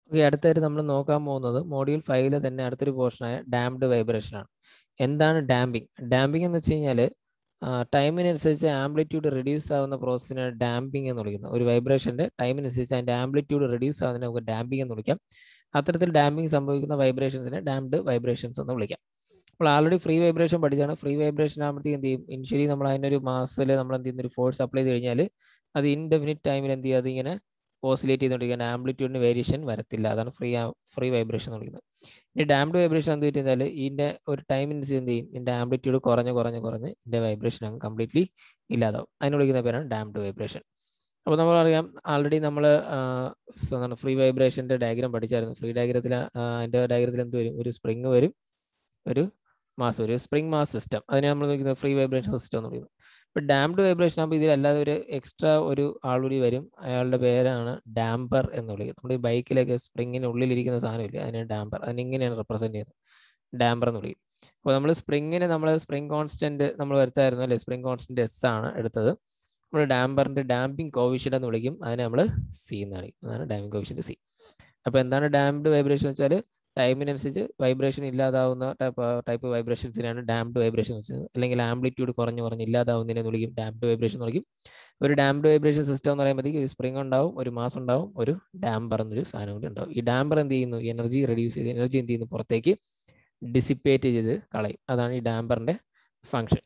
okay അടുത്തായിട്ട് നമ്മൾ നോക്കാൻ പോകുന്നത് മോഡ്യൂൾ ഫൈവിലെ തന്നെ അടുത്തൊരു പോർഷനായ ഡാംഡ് വൈബ്രേഷൻ ആണ് എന്താണ് ഡാമ്പിങ് ഡാമ്പിംഗ് എന്ന് വെച്ച് കഴിഞ്ഞാൽ ടൈമിനനുസരിച്ച് ആംപ്ലിറ്റ്യൂഡ് റെഡ്യൂസ് ആവുന്ന പ്രോസസ്സിനെ ഡാമ്പിംഗ് എന്ന് വിളിക്കുന്നത് ഒരു വൈബ്രേഷൻ്റെ ടൈമിനനുസരിച്ച് അതിൻ്റെ ആംപ്ലിറ്റ്യൂഡ് റെഡ്യൂസ് ആവുന്നതിനെ നമുക്ക് ഡാമ്പിംഗ് എന്ന് വിളിക്കാം അത്തരത്തിൽ ഡാമ്പിംഗ് സംഭവിക്കുന്ന വൈബ്രേഷൻസിനെ ഡാംഡ് വൈബ്രേഷൻസ് എന്ന് വിളിക്കാം അപ്പോൾ ആൾറെഡി ഫ്രീ വൈബ്രേഷൻ പഠിച്ചാണ് ഫ്രീ വൈബ്രേഷൻ ആകുമ്പോഴത്തേക്ക് എന്ത് ചെയ്യും ഇനിഷ്യലി നമ്മൾ അതിനൊരു മാസത്തിൽ നമ്മൾ എന്ത് ചെയ്യുന്ന ഒരു ഫോഴ്സ് അപ്ലൈ ചെയ്ത് കഴിഞ്ഞാൽ അത് ഇൻഡെഫിനിറ്റ് ടൈമിൽ എന്ത് ചെയ്യുക അതിങ്ങനെ ഓസിലേറ്റ് ചെയ്തുകൊണ്ടിരിക്കാൻ ആംപ്ലിറ്റ്യൂഡിന് വേരിയേഷൻ വരത്തില്ല അതാണ് ഫ്രീ ഫ്രീ വൈബ്രേഷൻ എന്ന് വിളിക്കുന്നത് ഇനി ഡാംഡ് വൈബ്രേഷൻ എന്ത് വെച്ചാൽ ഇതിൻ്റെ ഒരു ടൈമിനനുസരിച്ച് എന്ത് ചെയ്യും ഇതിൻ്റെ ആംപ്ലിറ്റ്യൂഡ് കുറഞ്ഞ് കുറഞ്ഞ് കുറഞ്ഞ് ഇതിൻ്റെ വൈബ്രേഷൻ അങ്ങ് കംപ്ലീറ്റ്ലി ഇല്ലാതാവും അതിന് വിളിക്കുന്ന പേരാണ് ഡാംഡ് വൈബ്രേഷൻ അപ്പോൾ നമ്മളറിയാം ആൾറെഡി നമ്മൾ എന്താണ് ഫ്രീ വൈബ്രേഷൻ്റെ ഡയഗ്രാം പഠിച്ചായിരുന്നു ഫ്രീ ഡയഗ്രത്തിൽ അതിൻ്റെ ഡയഗ്രത്തിൽ എന്ത് വരും ഒരു സ്പ്രിങ് വരും ഒരു മാസ് ഒരു സ്പ്രിംഗ് മാസ് സിസ്റ്റം അതിനെ നമ്മൾ നോക്കുന്നത് ഫ്രീ വൈബ്രേഷൻ സിസ്റ്റം എന്ന് പറയുന്നത് ഇപ്പോൾ ഡാംഡ് വൈബ്രേഷൻ ആകുമ്പോൾ ഇതിലല്ലാതെ ഒരു എക്സ്ട്രാ ഒരു ആൾകൂടി വരും അയാളുടെ പേരാണ് ഡാമ്പർ എന്ന് വിളിക്കുന്നത് നമ്മുടെ ഈ ബൈക്കിലൊക്കെ സ്പ്രിങ്ങിന് ഉള്ളിലിരിക്കുന്ന സാധനമില്ല അതിനെ ഡാമ്പർ അതിനെങ്ങനെയാണ് റെപ്രസെൻറ്റ് ചെയ്യുന്നത് ഡാമ്പർ എന്ന് വിളിക്കും അപ്പോൾ നമ്മൾ സ്പ്രിങ്ങിന് നമ്മൾ സ്പ്രിംഗ് കോൺസ്റ്റന്റ് നമ്മൾ വരുത്തായിരുന്നു അല്ലേ സ്പ്രിംഗ് കോൺസ്റ്റന്റ് എസ് ആണ് എടുത്തത് നമ്മൾ ഡാമ്പറിന്റെ ഡാമ്പിംഗ് കോവിഷ്യൻ എന്ന് വിളിക്കും അതിനെ നമ്മൾ സി എന്ന് വിളിക്കും അതാണ് ഡാമ്പിംഗ് കോവിഷ്യന്റ് സി അപ്പോൾ എന്താണ് ഡാംഡ് വൈബ്രേഷൻ വെച്ചാൽ ടൈമിനനുസരിച്ച് വൈബ്രേഷൻ ഇല്ലാതാവുന്ന ടൈപ്പ് ടൈപ്പ് വൈബ്രേഷൻസിനാണ് ഡാംഡ് വൈബ്രേഷൻ വെച്ചത് അല്ലെങ്കിൽ ആംപ്ലിറ്റ്യൂഡ് കുറഞ്ഞ് കുറഞ്ഞ് ഇല്ലാതാവുന്നതിനെ വിളിക്കും ഡാംഡ് വൈബ്രേഷൻ എന്ന് വിളിക്കും ഒരു ഡാംഡ് വൈബ്രേഷൻ സിസ്റ്റം എന്ന് പറയുമ്പോഴത്തേക്ക് ഒരു സ്പ്രിംഗ് ഉണ്ടാവും ഒരു മാസ് ഉണ്ടാവും ഒരു ഡാംബർ എന്നൊരു സാധനം കൂടി ഉണ്ടാവും ഈ ഡാംബർ എന്ത് ചെയ്യുന്നു എനർജി റെഡ്യൂസ് ചെയ്ത് എനർജി എന്ത് ചെയ്യുന്നു പുറത്തേക്ക് ഡിസിപ്പേറ്റ് ചെയ്ത് കളയും അതാണ് ഈ ഡാംബറിന്റെ ഫങ്ഷൻ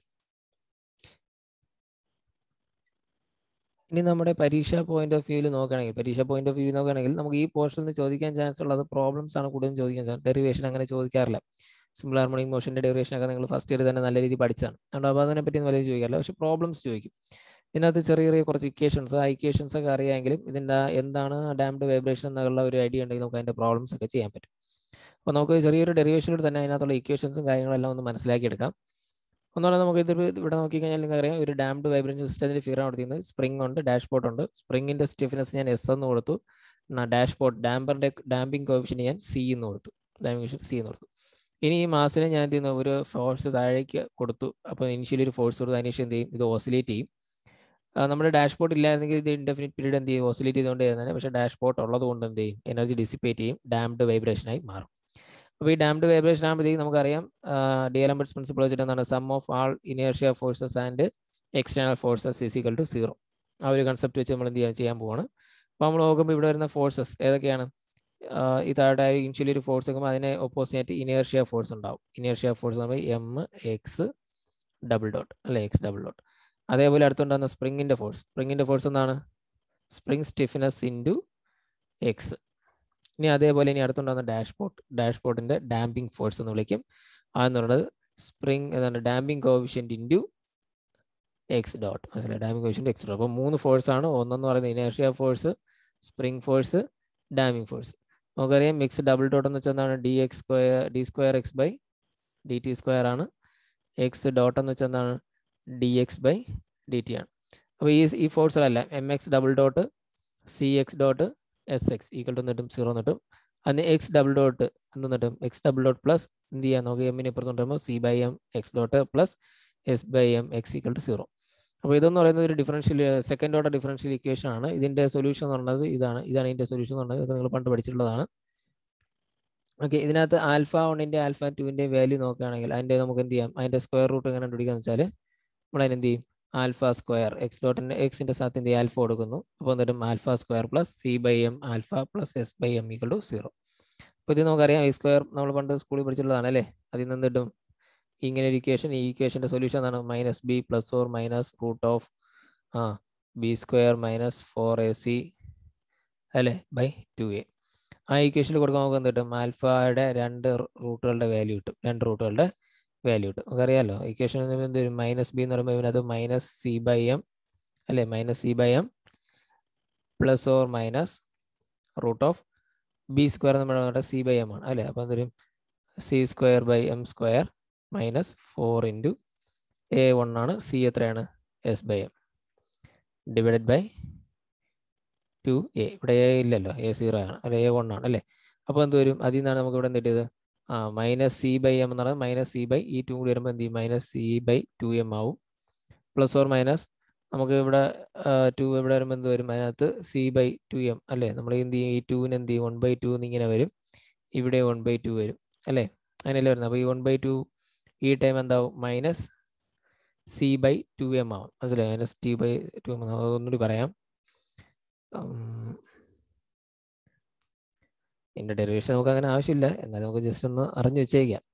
ഇനി നമ്മുടെ പരീക്ഷ പോയിന്റ് ഓഫ് വ്യൂവിൽ നോക്കുകയാണെങ്കിൽ പരീക്ഷ പോയിന്റ് ഓഫ് വ്യൂ നോക്കുകയാണെങ്കിൽ നമുക്ക് ഈ പോർഷനിൽ നിന്ന് ചോദിക്കാൻ ചാൻസ് ഉള്ളത് പ്രോബ്ലംസ് ആണ് കൂടുതലും ചോദിക്കാൻ ചാൻസ് ഡെറിവേഷൻ അങ്ങനെ ചോദിക്കാറില്ല സിമ്പിൾ ഹാർമോണിക് മോഷന്റെ ഡെറിവേഷൻ ഒക്കെ നിങ്ങൾ ഫസ്റ്റ് ഇയർ തന്നെ നല്ല രീതിയിൽ പഠിച്ചാണ് അതുകൊണ്ട് അപ്പോൾ അതിനെ പറ്റി വലിയ ചോദിക്കാറില്ല പക്ഷേ പ്രോബ്ലംസ് ചോദിക്കും ഇതിനകത്ത് ചെറിയ ചെറിയ കുറച്ച് ഇക്വേഷൻസ് ആ ഇക്വേഷൻസ് ഒക്കെ അറിയാമെങ്കിലും ഇതിൻ്റെ എന്താണ് ഡാംഡ് വൈബ്രേഷൻ എന്നുള്ള ഒരു ഐഡിയ ഉണ്ടെങ്കിൽ നമുക്ക് അതിൻ്റെ പ്രോബ്ലംസ് ഒക്കെ ചെയ്യാൻ പറ്റും അപ്പോൾ നമുക്ക് ചെറിയൊരു ഡെറിവേഷനിലൂടെ തന്നെ അതിനകത്തുള്ള ഇക്വേഷൻസും കാര്യങ്ങളെല്ലാം ഒന്ന് മനസ്സിലാക്കിയെടുക്കാം ഒന്നുകൂടെ നമുക്ക് ഇത് ഇവിടെ നോക്കിക്കഴിഞ്ഞാൽ നിങ്ങൾക്ക് അറിയാം ഒരു ഡാംഡ് വൈബ്രേഷൻ സിസ്റ്റത്തിന്റെ ഫിഗർ കൊടുത്തിരുന്നത് സ്പ്രിംഗ് ഉണ്ട് ഡാഷ് ബോർഡ് ഉണ്ട് സ്പ്രിങ്ങിന്റെ സ്റ്റിഫ്നെസ് ഞാൻ എസ് എന്ന് കൊടുത്തു ഡാഷ് ബോർഡ് ഡാമ്പറിന്റെ ഡാമ്പിംഗ് കോഫിഷൻ ഞാൻ സി എന്ന് കൊടുത്തു ഡാമ്പിംഗ് സി എന്ന് കൊടുത്തു ഇനി ഈ മാസിനെ ഞാൻ എന്ത് ചെയ്യുന്നു ഒരു ഫോഴ്സ് താഴേക്ക് കൊടുത്തു അപ്പോൾ ഇനിഷ്യലി ഒരു ഫോഴ്സ് കൊടുത്തു അതിനുശേഷം എന്ത് ചെയ്യും ഇത് ഓസിലേറ്റ് ചെയ്യും നമ്മുടെ ഡാഷ് ബോർഡ് ഇല്ലായിരുന്നെങ്കിൽ ഇത് ഇൻഡെഫിനിറ്റ് പീരീഡ് എന്ത് ചെയ്യും ഓസിലേറ്റ് ചെയ്തുകൊണ്ട് തന്നെ പക്ഷേ ഡാഷ് ബോർഡ് ഉള്ളത് കൊണ്ട് എന്ത് ചെയ്യും എനർജി ഡിസിപ്പേറ്റ് ചെയ്യും ഡാംഡ് വൈബ്രേഷനായി മാറും അപ്പോൾ ഈ ഡാംഡ് വൈബ്രേഷൻ ആകുമ്പോഴത്തേക്ക് നമുക്കറിയാം ഡി എലംബർട്സ് പ്രിൻസിപ്പിൾ വെച്ചിട്ട് എന്താണ് sum of all inertia forces and external forces is equal to zero ആ ഒരു കൺസെപ്റ്റ് വെച്ച് നമ്മൾ എന്ത് ചെയ്യാൻ ചെയ്യാൻ പോവാണ് അപ്പോൾ നമ്മൾ നോക്കുമ്പോൾ ഇവിടെ വരുന്ന ഫോഴ്സസ് ഏതൊക്കെയാണ് ഈ താഴെ ഇനിഷ്യലി ഒരു ഫോഴ്സ് നോക്കുമ്പോൾ അതിനെ ഓപ്പോസിറ്റ് ഇനേർഷ്യ ഫോഴ്സ് ഉണ്ടാവും ഇനേർഷ്യ ഫോഴ്സ് നമ്മൾ എം എക്സ് ഡബിൾ ഡോട്ട് അല്ലെ എക്സ് ഡബിൾ ഡോട്ട് അതേപോലെ അടുത്തുണ്ടാകുന്ന സ്പ്രിങ്ങിൻ്റെ ഫോഴ്സ് സ്പ്രിങ്ങിൻ്റെ ഫോഴ്സ് എന്താണ് സ്പ്രിങ് സ്റ്റിഫ്നെസ് ഇൻറ്റു എക്സ് ഇനി അതേപോലെ ഇനി അടുത്തുണ്ടാകുന്ന ഡാഷ് ബോർഡ് ഡാഷ് ബോർഡിന്റെ ഡാമ്പിംഗ് ഫോഴ്സ് എന്ന് വിളിക്കും അതെന്ന് പറയുന്നത് സ്പ്രിംഗ് എന്താണ് damping coefficient into X dot മനസ്സിലായി ഡാമ്പിംഗ് കോവിഷ്യൻ്റ് എക്സ് ഡോട്ട് അപ്പോൾ മൂന്ന് ഫോഴ്സ് ആണ് ഒന്നെന്ന് പറയുന്നത് inertia force spring force damping force നമുക്കറിയാം എക്സ് ഡബിൾ ഡോട്ട് എന്ന് വെച്ചാൽ എന്താണ് D X square D square X by D T square ആണ് എക്സ് ഡോട്ട് എന്ന് വെച്ചാൽ എന്താണ് D X by D T ആണ് അപ്പോൾ ഈ ഈ ഫോഴ്സുകളല്ല M X double dot C X dot S X equal to നിട്ടും സീറോ നിട്ടും അതിന് എക്സ് ഡബിൾ ഡോട്ട് എന്ത് നിട്ടും എക്സ് ഡബിൾ ഡോട്ട് പ്ലസ് എന്ത് ചെയ്യാൻ നോക്കുക എമ്മിന് ഇപ്പുറത്ത് കൊണ്ടുവരുമ്പോൾ C by M X dot plus S by M X equal to zero അപ്പോൾ ഇതെന്ന് പറയുന്നത് ഒരു differential second order differential equation ആണ് ഇതിന്റെ സൊല്യൂഷൻ എന്ന് പറയുന്നത് ഇതാണ് ഇതാണ് ഇതിന്റെ സൊല്യൂഷൻ എന്ന് പറയുന്നത് നിങ്ങൾ പണ്ട് പഠിച്ചിട്ടുള്ളതാണ് ഓക്കെ ഇതിനകത്ത് ആൽഫ വണ്ണിന്റെ ആൽഫ ടുവിന്റെ വാല്യൂ നോക്കുകയാണെങ്കിൽ അതിന്റെ നമുക്ക് എന്ത് ചെയ്യാം അതിന്റെ സ്ക്വയർ റൂട്ട് എങ്ങനെ കണ്ടുപിടിക്കാന്ന് വെച്ചാൽ നമ്മൾ അതിന് എന്ത് ചെയ്യും ആൽഫ സ്ക്വയർ എക്സ് ഡോട്ടിന്റെ എക്സിന്റെ സ്ഥാനത്ത് എന്ത് ചെയ്യും ആൽഫ കൊടുക്കുന്നു അപ്പോൾ എന്നിട്ടും alpha square plus C by M alpha plus S by M equal to zero അപ്പോൾ ഇത് നമുക്കറിയാം ഈ സ്ക്വയർ നമ്മൾ പണ്ട് സ്കൂളിൽ പഠിച്ചിട്ടുള്ളതാണ് അല്ലേ അതിൽ നിന്ന് കിട്ടും ഇങ്ങനെ ഒരു ഇക്വേഷൻ ഈ ഇക്വേഷന്റെ സൊല്യൂഷൻ എന്താണ് minus B plus or minus root of ah B square minus four A C അല്ലേ ബൈ ടു എ ആ ഇക്വേഷനിൽ കൊടുക്കാൻ നമുക്ക് എന്ത് കിട്ടും ആൽഫയുടെ രണ്ട് റൂട്ടുകളുടെ വാല്യൂ കിട്ടും രണ്ട് റൂട്ടുകളുടെ വാല്യൂ കിട്ടും നമുക്കറിയാമല്ലോ ഇക്വേഷൻ എന്ത് വരും മൈനസ് ബി എന്ന് പറയുമ്പോൾ ഇതിനകത്ത് മൈനസ് സി ബൈ എം അല്ലേ minus C by M plus or minus root of B square നമ്മുടെ സി ബൈ എം ആണ് അല്ലേ അപ്പോൾ എന്തൊരു C square by M square minus four into A one ആണ് സി എത്രയാണ് S by M divided by two A ഇവിടെ A ഇല്ലല്ലോ A zero ആണ് അല്ലെ എ വൺ ആണ് അല്ലേ അപ്പോൾ എന്ത് വരും അതിൽ നിന്നാണ് നമുക്ക് ഇവിടെ എന്ത് കിട്ടിയത് ആ മൈനസ് സി ബൈ എം എന്ന് പറയുന്നത് മൈനസ് സി ബൈ ഈ ടു കൂടി വരുമ്പോൾ എന്ത് ചെയ്യും minus C by two M ആവും പ്ലസ് ഓർ മൈനസ് നമുക്ക് ഇവിടെ ടു ഇവിടെ വരുമ്പോൾ എന്ത് വരും അതിനകത്ത് സി ബൈ ടു എം അല്ലേ നമ്മൾ എന്ത് ചെയ്യും ഈ ടുവിന് എന്ത് ചെയ്യും വൺ ബൈ ടു എന്നിങ്ങനെ വരും ഇവിടെ വൺ ബൈ ടു വരും അല്ലേ അങ്ങനെയല്ലേ വരുന്നത് അപ്പോൾ ഈ വൺ ബൈ ടു ഈ ടൈം എന്താവും minus C by two M ആവും മനസ്സിലായി minus T by two M ഒന്നുകൂടി പറയാം ഇതിൻ്റെ ഡെറിവേഷൻ നമുക്ക് അങ്ങനെ ആവശ്യമില്ല എന്നാലും നമുക്ക് ജസ്റ്റ് ഒന്ന് അറിഞ്ഞു വെച്ചേക്കാം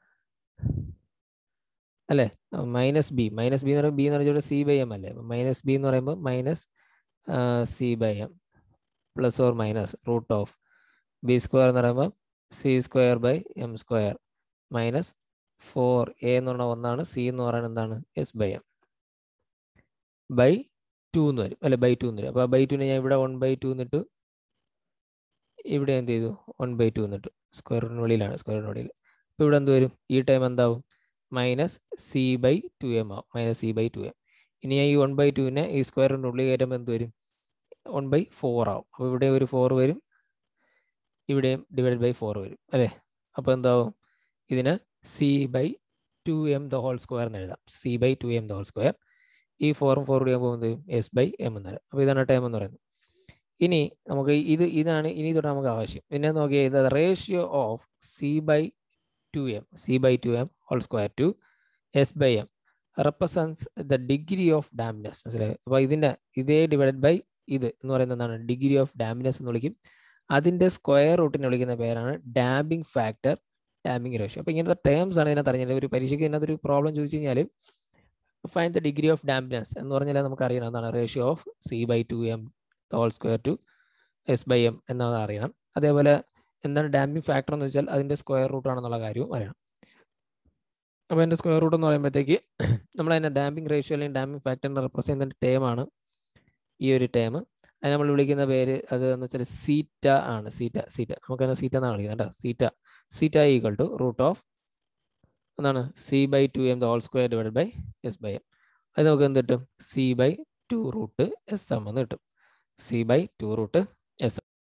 അല്ലേ മൈനസ് ബി മൈനസ് ബി എന്ന് പറയുമ്പോൾ ബി എന്ന് പറയുമ്പോൾ സി ബൈ എം അല്ലേ മൈനസ് ബി എന്ന് പറയുമ്പോൾ minus C by M plus or minus root of B square എന്ന് പറയുമ്പോൾ C square by M square minus four A എന്ന് പറഞ്ഞാൽ ഒന്നാണ് സി എന്ന് പറയുന്നത് എന്താണ് S by M by two എന്ന് വരും അല്ലെ ബൈ ടു എന്ന് വരും അപ്പോൾ ബൈ ടുവിന് ഞാൻ ഇവിടെ വൺ ബൈ ടു എന്നിട്ട് ഇവിടെ എന്ത് ചെയ്തു വൺ ബൈ ടു എന്നിട്ട് സ്ക്വയർ റൂട്ടിന് വെളിയിലാണ് സ്ക്വയർ റൂട്ടിന് വെളിയിൽ അപ്പോൾ ഇവിടെ എന്ത് വരും ഈ ടൈം എന്താവും minus C by two M ആവും minus C by two M ഇനി ഈ വൺ ബൈ ടുവിനെ ഈ സ്ക്വയറിൻ്റെ ഉള്ളിൽ കയറ്റുമ്പോൾ എന്ത് വരും വൺ ബൈ ഫോർ ആവും അപ്പോൾ ഇവിടെ ഒരു ഫോർ വരും ഇവിടെയും ഡിവൈഡ് ബൈ ഫോർ വരും അല്ലേ അപ്പോൾ എന്താവും ഇതിന് C by two M the whole square എന്ന് എഴുതാം C by two M the whole square ഈ ഫോറും ഫോർ കൂടി ആകുമ്പോൾ എന്ത് എസ് ബൈ എം എന്ന് തരാം അപ്പോൾ ഇതാണ് ടൈം എന്ന് പറയുന്നത് ഇനി നമുക്ക് ഇത് ഇതാണ് ഇനി തൊട്ട് നമുക്ക് ആവശ്യം പിന്നെ നോക്കിയാൽ ഇത് ratio of C by two M C by two M whole square to S by M represents the degree of dampness മനസ്സിലായി അപ്പോൾ ഇതിൻ്റെ ഇതേ ഡിവൈഡഡ് ബൈ ഇത് എന്ന് പറയുന്നത് എന്താണ് ഡിഗ്രി ഓഫ് ഡാമിനെസ് എന്ന് വിളിക്കും അതിൻ്റെ സ്ക്വയർ റൂട്ടിനെ വിളിക്കുന്ന പേരാണ് ഡാമ്പിംഗ് ഫാക്ടർ ഡാമ്പിംഗ് റേഷ്യോ അപ്പോൾ ഇങ്ങനത്തെ ടേംസ് ആണ് ഇതിനകത്ത് അറിഞ്ഞത് ഒരു പരീക്ഷയ്ക്ക് ഇതിനകത്ത് ഒരു പ്രോബ്ലം ചോദിച്ചു കഴിഞ്ഞാൽ fine the degree of dampness എന്ന് പറഞ്ഞാൽ നമുക്ക് അറിയണം എന്താണ് ratio of C by two M whole square to S by M എന്നത് അറിയണം അതേപോലെ എന്താണ് ഡാമ്പിംഗ് ഫാക്ടർ എന്ന് വെച്ചാൽ അതിൻ്റെ സ്ക്വയർ റൂട്ട് ആണെന്നുള്ള കാര്യവും അറിയണം അപ്പോൾ അതിൻ്റെ സ്ക്വയർ റൂട്ട് എന്ന് പറയുമ്പോഴത്തേക്ക് നമ്മൾ അതിൻ്റെ ഡാമ്പിംഗ് റേഷ്യോ അല്ലെങ്കിൽ ഡാമ്പിംഗ് ഫാക്ടറിനെ റെപ്രസെൻ്റ് ചെയ്യുന്ന ടേമാണ് ഈ ഒരു ടേം അത് നമ്മൾ വിളിക്കുന്ന പേര് അത് എന്ന് വെച്ചാൽ സീറ്റ ആണ് സീറ്റ സീറ്റ നമുക്കതിനെ സീറ്റ എന്നാണ് വിളിക്കുന്നത് കേട്ടോ zeta zeta equal to root of എന്താണ് C by two M the whole square divide by S by M അത് നമുക്ക് എന്ത് കിട്ടും C by two root S M എന്ന് കിട്ടും C by two root S M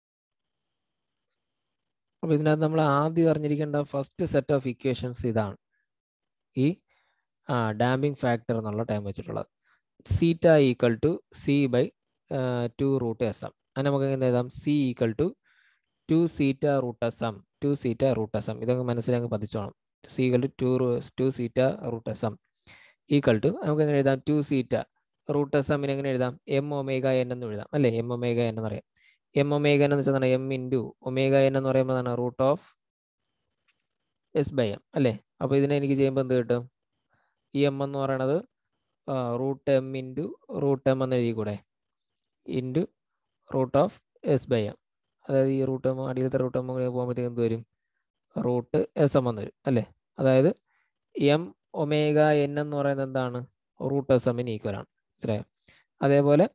അപ്പോൾ ഇതിനകത്ത് നമ്മൾ ആദ്യം അറിഞ്ഞിരിക്കേണ്ട ഫസ്റ്റ് സെറ്റ് ഓഫ് ഇക്വേഷൻസ് ഇതാണ് ഈ ആ ഡാമ്പിംഗ് ഫാക്ടർ എന്നുള്ള ടൈം വെച്ചിട്ടുള്ളത് zeta equal to C by two root S m അത് നമുക്ക് എങ്ങനെ എഴുതാം c equal to two zeta root S m two zeta root S m ഇതൊക്കെ മനസ്സിലങ്ങ് പതിച്ചോണം c equal to two two zeta root S m equal to നമുക്ക് എങ്ങനെ എഴുതാം ടു സീറ്റ റൂട്ട് എസ് എമ്മിന് എങ്ങനെ എഴുതാം എം ഒമേഗ എൻ എന്ന് എഴുതാം അല്ലേ എം ഒമേഗ എൻ എന്ന് പറയാം എം ഒമേഗ എൻ എന്ന് വെച്ചാൽ എം ഇൻറ്റു ഒമേഗ എൻ എന്ന് പറയുമ്പോൾ എന്താണ് root of S by M അല്ലേ അപ്പോൾ ഇതിനെ എനിക്ക് ചെയ്യുമ്പോൾ എന്ത് കിട്ടും ഈ എം എന്ന് പറയണത് root M into root M എന്ന് എഴുതി കൂടെ into root of S by M അതായത് ഈ റൂട്ട് എം അടിയിലത്തെ റൂട്ട് എം പോകുമ്പോഴത്തേക്ക് എന്ത് വരും റൂട്ട് എസ് എം എന്ന് വരും അല്ലേ അതായത് എം ഒമേഗ എൻ എന്ന് പറയുന്നത് എന്താണ് റൂട്ട് എസ് എമ്മിന് ഈക്വൽ ആണ് മനസ്സിലായോ അതേപോലെ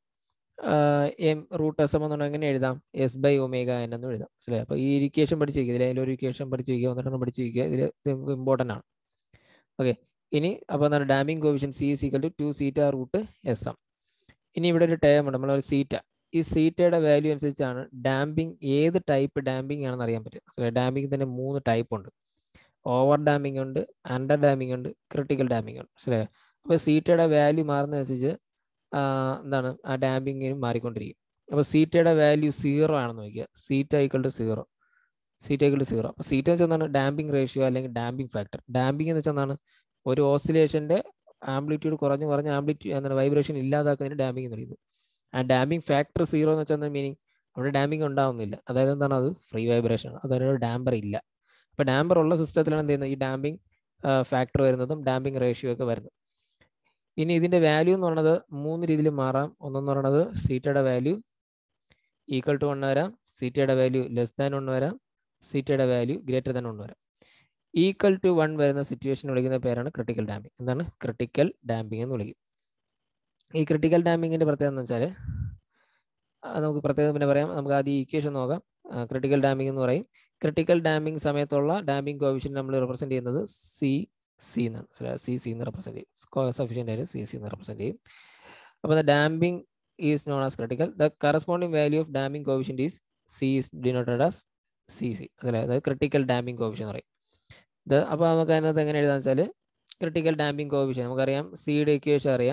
എം റൂട്ട് എസ് എം എന്ന് പറഞ്ഞാൽ എങ്ങനെ എഴുതാം എസ് ബൈ ഒമേഗ എൻ എന്ന് എഴുതാം മനസ്സിലായോ അപ്പോൾ ഈ ഇരിക്കേഷൻ പഠിച്ച് വയ്ക്കുക ഇതിൽ അതിലൊരു ഇരിക്കേഷൻ പഠിച്ച് വയ്ക്കുക ഒന്നിട്ടെണ്ണം പഠിച്ച് വയ്ക്കുക ഇതിൽ ഇത് ഇമ്പോർട്ടൻ്റ് ആണ് ഓക്കെ ഇനി അപ്പോൾ എന്താണ് damping coefficient C is equal to two zeta root S M ഇനി ഇവിടെ ഒരു ടേം ഉണ്ട് നമ്മളൊരു സീറ്റ ഈ സീറ്റയുടെ വാല്യൂ അനുസരിച്ചാണ് ഡാമ്പിംഗ് ഏത് ടൈപ്പ് ഡാമ്പിംഗ് ആണെന്ന് അറിയാൻ പറ്റും ഡാമ്പിംഗ് തന്നെ മൂന്ന് ടൈപ്പ് ഉണ്ട് ഓവർ ഡാമിംഗ് ഉണ്ട് അണ്ടർ ഡാമിംഗ് ഉണ്ട് ക്രിട്ടിക്കൽ ഡാമിംഗ് ഉണ്ട് മനസ്സിലായോ അപ്പോൾ സീറ്റയുടെ വാല്യൂ മാറുന്നതനുസരിച്ച് എന്താണ് ആ ഡാമ്പിങ്ങിനും മാറിക്കൊണ്ടിരിക്കും അപ്പോൾ സീറ്റയുടെ വാല്യൂ സീറോ ആണെന്ന് നോക്കുക zeta equal to zero zeta equal to zero അപ്പോൾ സീറ്റ എന്ന് വെച്ചാൽ എന്താണ് ഡാമ്പിംഗ് റേഷ്യോ അല്ലെങ്കിൽ ഡാമ്പിംഗ് ഫാക്ടർ ഡാമ്പിംഗ് എന്ന് വെച്ചാൽ എന്താണ് ഒരു ഓസിലേഷൻ്റെ ആംപ്ലിറ്റ്യൂഡ് കുറഞ്ഞു കുറഞ്ഞ ആംപ്ലിറ്റ്യൂഡ് എന്താണ് വൈബ്രേഷൻ ഇല്ലാതാക്കുന്നതിന് ഡാമ്പിംഗ് എന്ന് പറയുന്നത് ആ ഡാമ്പിംഗ് ഫാക്ടർ സീറോ എന്ന് വെച്ചാൽ മീനിങ് അവിടെ ഡാമ്പിംഗ് ഉണ്ടാവുന്നില്ല അതായത് എന്താണ് അത് ഫ്രീ വൈബ്രേഷൻ ആണ് അതൊരു ഡാമ്പർ ഇല്ല അപ്പോൾ ഡാമ്പർ ഉള്ള സിസ്റ്റത്തിലാണ് എന്ത് ചെയ്യുന്നത് ഈ ഡാമ്പിംഗ് ഫാക്ടർ വരുന്നതും ഡാമ്പിംഗ് റേഷ്യോ ഒക്കെ വരുന്നത് ഇനി ഇതിൻ്റെ വാല്യൂ എന്ന് പറയുന്നത് മൂന്ന് രീതിയിൽ മാറാം ഒന്നെന്ന് പറയുന്നത് സീറ്റയുടെ വാല്യൂ ഈക്വൽ ടു വൺ വരാം സീറ്റയുടെ വാല്യൂ ലെസ് ദാൻ വൺ വരാം സീറ്റയുടെ വാല്യൂ ഗ്രേറ്റർ ദാൻ വൺ വരാം ഈക്വൽ ടു വൺ വരുന്ന സിറ്റുവേഷൻ വിളിക്കുന്ന പേരാണ് ക്രിട്ടിക്കൽ ഡാമ്പിംഗ് എന്താണ് ക്രിട്ടിക്കൽ ഡാമ്പിംഗ് എന്ന് വിളിക്കും ഈ ക്രിട്ടിക്കൽ ഡാമ്പിങ്ങിൻ്റെ പ്രത്യേകത എന്ന് വെച്ചാൽ നമുക്ക് പ്രത്യേകം പിന്നെ പറയാം നമുക്ക് ആദ്യം ഈ ഇക്വേഷൻ നോക്കാം ക്രിട്ടിക്കൽ ഡാമ്പിംഗ് എന്ന് പറയും ക്രിട്ടിക്കൽ ഡാമ്പിംഗ് സമയത്തുള്ള ഡാമ്പിംഗ് കോവിഷൻ നമ്മൾ റെപ്രസെൻറ്റ് ചെയ്യുന്നത് സി സി എന്നാണ് സി സി എന്ന് റെപ്രസെൻറ്റ് ചെയ്യും സഫീഷ്യൻ്റ് ആയിട്ട് സി സി എന്ന് റെപ്രസെൻറ്റ് ചെയ്യും അപ്പോൾ the damping is known as critical the corresponding value of damping coefficient is C is denoted as C C അതായത് ക്രിട്ടിക്കൽ ഡാമ്പിംഗ് കോവിഷൻ എന്ന് പറയും ഇത് അപ്പോൾ നമുക്ക് അതിനകത്ത് എങ്ങനെ എഴുതാന്ന് വെച്ചാൽ ക്രിട്ടിക്കൽ ഡാമ്പിംഗ് കോവിഷൻ നമുക്കറിയാം സിയുടെ ഇക്വേഷൻ അറിയാം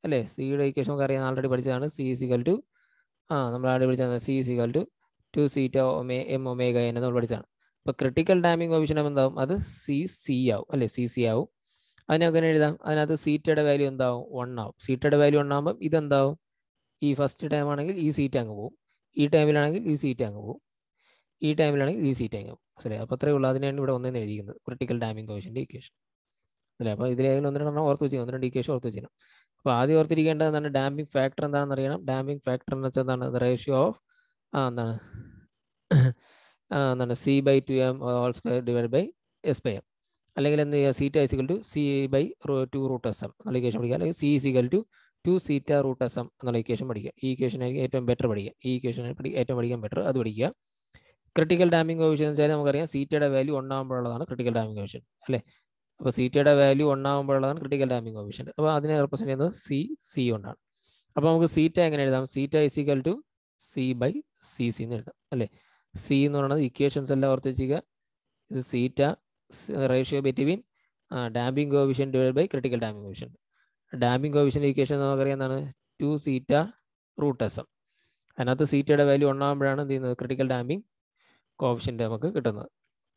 അല്ലേ സിയുടെ ഇക്വേഷൻ നമുക്ക് അറിയാം ആൾറെഡി പഠിച്ചതാണ് സി സിക്കൽ ടു ആ നമ്മൾ ആൾറെഡി പഠിച്ചതാണ് C is equal to two zeta ഒമേ എം ഒമേഗ എൻ നമ്മൾ പഠിച്ചതാണ് അപ്പോൾ ക്രിട്ടിക്കൽ ഡാമിംഗ് കോവിഷൻ എന്താവും അത് സി സി ആവും അല്ലേ സി സി ആവും അതിനൊക്കെ എഴുതാം അതിനകത്ത് സീറ്റയുടെ വാല്യൂ എന്താവും വൺ ആവും സീറ്റയുടെ വാല്യൂ വൺ ആകുമ്പോൾ ഇതെന്താവും ഈ ഫസ്റ്റ് ടൈം ആണെങ്കിൽ ഈ സീറ്റ് അങ്ങ് പോകും ഈ ടൈമിലാണെങ്കിൽ ഈ സീറ്റ് അങ്ങ് പോകും ഈ ടൈമിലാണെങ്കിൽ ഈ സീറ്റ് അങ്ങ് പോകും ശരി അപ്പോൾ അത്രയേ ഉള്ളൂ അതിനാണ് ഇവിടെ ഒന്നെന്ന് എഴുതിയിരിക്കുന്നത് ക്രിട്ടിക്കൽ ഡാമിംഗ് കോവിഷൻ്റെ ഇക്വേഷൻ അല്ലേ അപ്പോൾ ഇതിലേതെങ്കിലും ഒന്ന് രണ്ടെണ്ണം ഓർത്ത് വെച്ചിരിക്കും ഒന്ന് രണ്ട് ഇക്വേഷൻ ഓർത്ത് വെച്ചിരിക്കണം അപ്പോൾ ആദ്യം ഓർത്തിരിക്കേണ്ടത് എന്താണ് ഡാമ്പിംഗ് ഫാക്ടർ എന്താണെന്ന് അറിയണം ഡാമ്പിംഗ് ഫാക്ടർ എന്ന് വെച്ചാൽ എന്താണ് റേഷ്യോ ഓഫ് ആ എന്താണ് എന്താണ് C by two M whole square divide by S by M അല്ലെങ്കിൽ എന്ത് ചെയ്യുക zeta is equal to C by two root S M എന്നുള്ള ഇക്വേഷൻ പഠിക്കുക അല്ലെങ്കിൽ C is equal to two zeta root S M എന്നുള്ള ഇക്വേഷൻ പഠിക്കുക ഈ ഇക്വേഷൻ ആയിരിക്കും ഏറ്റവും ബെറ്റർ പഠിക്കുക ഈ ഇക്വേഷൻ ഏറ്റവും പഠിക്കാൻ ബെറ്റർ അത് പഠിക്കുക ക്രിട്ടിക്കൽ ഡാമിംഗ് കോവിഷൻ എന്ന് വെച്ചാൽ നമുക്കറിയാം സീറ്റയുടെ വാല്യൂ ഒന്നാകുമ്പോഴുള്ളതാണ് ക്രിട്ടിക്കൽ ഡാമിംഗ് കോവിഷൻ അല്ലേ അപ്പോൾ സീറ്റയുടെ വാല്യൂ ഒന്നാകുമ്പോഴുള്ളതാണ് ക്രിട്ടിക്കൽ ഡാമിംഗ് കോവിഷൻ അപ്പോൾ അതിനെ റെപ്രസെൻറ്റ് ചെയ്യുന്നത് സി സി കൊണ്ടാണ് അപ്പോൾ നമുക്ക് സീറ്റ എങ്ങനെ എഴുതാം zeta is equal to C by C C എന്ന് എഴുതാം അല്ലേ സി എന്ന് പറയുന്നത് ഇക്വേഷൻസ് എല്ലാം ഓർത്ത് വെച്ചിരിക്കുക ഇത് zeta ratio between damping coefficient divide by critical damping coefficient damping കോവിഷൻ്റെ ഇക്വേഷൻ നമുക്കറിയാം എന്താണ് two zeta root S M അതിനകത്ത് സീറ്റയുടെ വാല്യൂ ഒന്നാകുമ്പോഴാണ് എന്ത് ചെയ്യുന്നത് ക്രിട്ടിക്കൽ ഡാമ്പിംഗ് കോവിഷൻ്റെ നമുക്ക് കിട്ടുന്നത്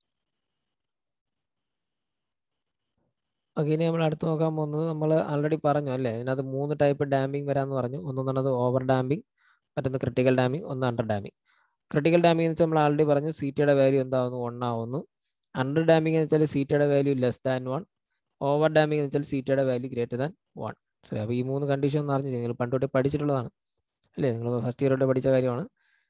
ഓക്കെ ഇനി നമ്മൾ അടുത്ത് നോക്കാൻ പോകുന്നത് നമ്മൾ ആൾറെഡി പറഞ്ഞു അല്ലേ ഇതിനകത്ത് മൂന്ന് ടൈപ്പ് ഡാമ്പിംഗ് വരാമെന്ന് പറഞ്ഞു ഒന്നെന്നുള്ളത് ഓവർ ഡാമ്പിംഗ് മറ്റൊന്ന് ക്രിട്ടിക്കൽ ഡാമ്പിംഗ് ഒന്ന് അണ്ടർ ഡാമ്പിംഗ് ക്രിട്ടിക്കൽ ഡാമിംഗ് എന്ന് വെച്ചാൽ നമ്മൾ ആൾറെഡി പറഞ്ഞു സീറ്റയുടെ വാല്യൂ എന്താവുന്നു വൺ ആവുന്നു അണ്ടർ ഡാമിംഗ് എന്ന് വെച്ചാൽ സീറ്റയുടെ value less than one over damping എന്ന് വെച്ചാൽ സീറ്റയുടെ വാല്യൂ ഗ്രേറ്റർ ദാൻ വൺ ശരി അപ്പോൾ ഈ മൂന്ന് കണ്ടീഷൻ ഒന്ന് അറിഞ്ഞു നിങ്ങൾ പണ്ട് തൊട്ട് പഠിച്ചിട്ടുള്ളതാണ് അല്ലേ നിങ്ങൾ ഫസ്റ്റ് ഇയർ തൊട്ട് പഠിച്ച കാര്യമാണ്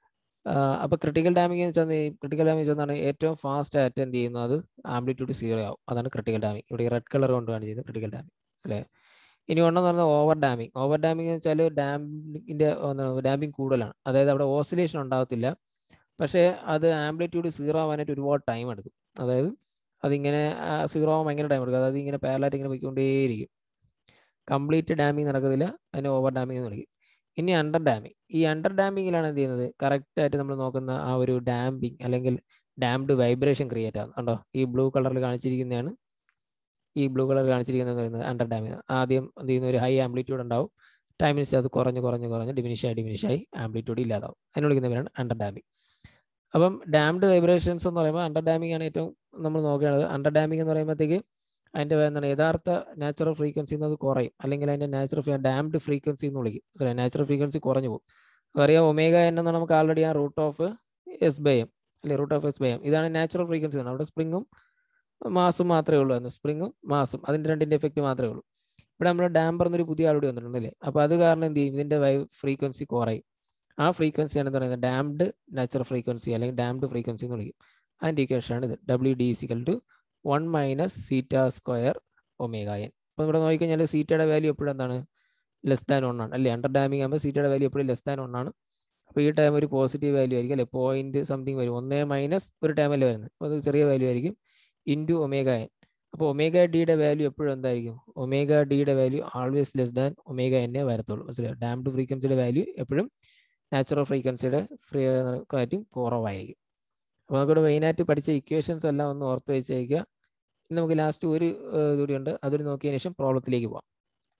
അപ്പോൾ ക്രിട്ടിക്കൽ ഡാമിംഗ് എന്ന് വെച്ചാൽ ക്രിട്ടിക്കൽ ഡാമിംഗ് എന്താണ് ഏറ്റവും ഫാസ്റ്റ് ആയിട്ട് എന്ത് ചെയ്യുന്നു അത് ആംപ്ലിറ്റ്യൂഡ് സീറോ ആവും അതാണ് ക്രിട്ടിക്കൽ ഡാമിംഗ് ഇവിടെ റെഡ് കളർ കൊണ്ട് കാണിച്ചത് ക്രിട്ടിക്കൽ ഡാമിംഗ് മനസ്സിലായോ ഇനി ഒന്നെന്ന് പറഞ്ഞാൽ ഓവർ ഡാമിംഗ് ഓവർ ഡാമിംഗ് എന്ന് വെച്ചാൽ ഡാമിൻ്റെ ഡാമിംഗ് കൂടുതലാണ് അതായത് അവിടെ ഓസിലേഷൻ ഉണ്ടാകത്തില്ല പക്ഷേ അത് ആംപ്ലിറ്റ്യൂഡ് സീറോ ആവാനായിട്ട് ഒരുപാട് ടൈം എടുക്കും അതായത് അതിങ്ങനെ സീറോ ആവാൻ ഭയങ്കര ടൈം എടുക്കും അതായത് ഇങ്ങനെ പാരലായിട്ട് ഇങ്ങനെ പോയിക്കൊണ്ടേയിരിക്കും കംപ്ലീറ്റ് ഡാമിങ് നടക്കത്തില്ല അതിന് ഓവർ ഡാമിങ് എന്ന് വിളിക്കും ഇനി അണ്ടർ ഡാമിങ് ഈ അണ്ടർ ഡാമിങ്ങിലാണ് എന്ത് ചെയ്യുന്നത് കറക്റ്റായിട്ട് നമ്മൾ നോക്കുന്ന ആ ഒരു ഡാമ്പിങ് അല്ലെങ്കിൽ ഡാംഡ് വൈബ്രേഷൻ ക്രിയേറ്റ് ആകും കണ്ടോ ഈ ബ്ലൂ കളറിൽ കാണിച്ചിരിക്കുന്നതാണ് ഈ ബ്ലൂ കളർ കാണിച്ചിരിക്കുന്നത് പറയുന്നത് അണ്ടർ ഡാമിങ് ആദ്യം എന്ത് ചെയ്യുന്ന ഒരു ഹൈ ആംപ്ലിറ്റ്യൂഡ് ഉണ്ടാവും ടൈമിൻസ് അത് കുറഞ്ഞ് കുറഞ്ഞ് കുറഞ്ഞ് ഡിമിനിഷായി ഡിമിനിഷായി ആംപ്ലിറ്റ്യൂഡ് ഇല്ലാതാവും അതിന് വിളിക്കുന്ന പേരാണ് അണ്ടർ ഡാമിങ് അപ്പം ഡാംഡ് വൈബ്രേഷൻസ് എന്ന് പറയുമ്പോൾ അണ്ടർ ഡാമിംഗ് ആണ് ഏറ്റവും നമ്മൾ നോക്കേണ്ടത് അണ്ടർ ഡാമിംഗ് എന്ന് പറയുമ്പോഴത്തേക്ക് അതിൻ്റെ എന്താണ് യഥാർത്ഥ നാച്ചുറൽ ഫ്രീക്വൻസി എന്നത് കുറയും അല്ലെങ്കിൽ അതിൻ്റെ നാച്ചുറൽ ഡാംഡ് ഫ്രീക്വൻസി എന്ന് വിളിക്കും സോറി നാച്ചുറൽ ഫ്രീക്വൻസി കുറഞ്ഞു പോകും അറിയാം ഒമേഗ എൻ എന്ന് നമുക്ക് ആൾറെഡി ആ root of S by M അല്ലെ root of S by M ഇതാണ് നാച്ചുറൽ ഫ്രീക്വൻസി അവിടെ സ്പ്രിങ്ങും മാസും മാത്രമേ ഉള്ളൂ എന്ന് സ്പ്രിങ്ങും മാസും അതിൻ്റെ രണ്ടിൻ്റെ എഫക്റ്റ് മാത്രമേ ഉള്ളൂ ഇവിടെ നമ്മൾ ഡാമ്പർ എന്നൊരു പുതിയ ആളുടെ വന്നിട്ടുണ്ട് അല്ലേ അപ്പോൾ അത് കാരണം എന്ത് ചെയ്യും ഇതിൻ്റെ വൈ ഫ്രീക്വൻസി കുറയും ആ ഫ്രീക്വൻസിയാണ് എന്ന് പറയുന്നത് ഡാംഡ് നാച്ചുറൽ ഫ്രീക്വൻസി അല്ലെങ്കിൽ ഡാംഡ് ഫ്രീക്വൻസി എന്ന് വിളിക്കും അതിൻ്റെ ഇക്വേഷനാണ് ഇത് W D is equal to one minus zeta square omega N അപ്പോൾ ഇവിടെ നോക്കിക്കഴിഞ്ഞാൽ സീറ്റയുടെ വാല്യൂ എപ്പോഴും എന്താണ് ലെസ് ദാൻ വൺ ആണ് അല്ലേ അണ്ടർ ഡാമിംഗ് ആകുമ്പോൾ സീറ്റയുടെ വാല്യൂ എപ്പോഴും ലെസ് ദാൻ വൺ ആണ് അപ്പോൾ ഈ ടൈം ഒരു പോസിറ്റീവ് വാല്യൂ ആയിരിക്കും അല്ലേ പോയിന്റ് സംതിങ് വരും ഒന്നേ മൈനസ് ഒരു ടൈമല്ലേ വരുന്നത് അപ്പോൾ അത് ചെറിയ വാല്യൂ ആയിരിക്കും ഇൻറ്റു ഒമേഗ എൻ അപ്പോൾ ഒമേഗ ഡിയുടെ വാല്യൂ എപ്പോഴും എന്തായിരിക്കും ഒമേഗ ഡിയുടെ value always less than omega എന്നെ വരത്തുള്ളൂ മനസ്സിലായോ ഡാംഡ് ഫ്രീക്വൻസിയുടെ വാല്യൂ എപ്പോഴും നാച്ചുറൽ ഫ്രീക്വൻസിയുടെ ഫ്രീ കാറ്റും കുറവായിരിക്കും അപ്പോൾ നമുക്കിവിടെ മെയിനായിട്ട് പഠിച്ച ഇക്വേഷൻസ് എല്ലാം ഒന്ന് ഓർത്ത് വെച്ചേക്കുക ഇനി നമുക്ക് ലാസ്റ്റ് ഒരു ഇതുകൂടി ഉണ്ട് അതൊരു നോക്കിയതിന് ശേഷം പ്രോബ്ലത്തിലേക്ക് പോവാം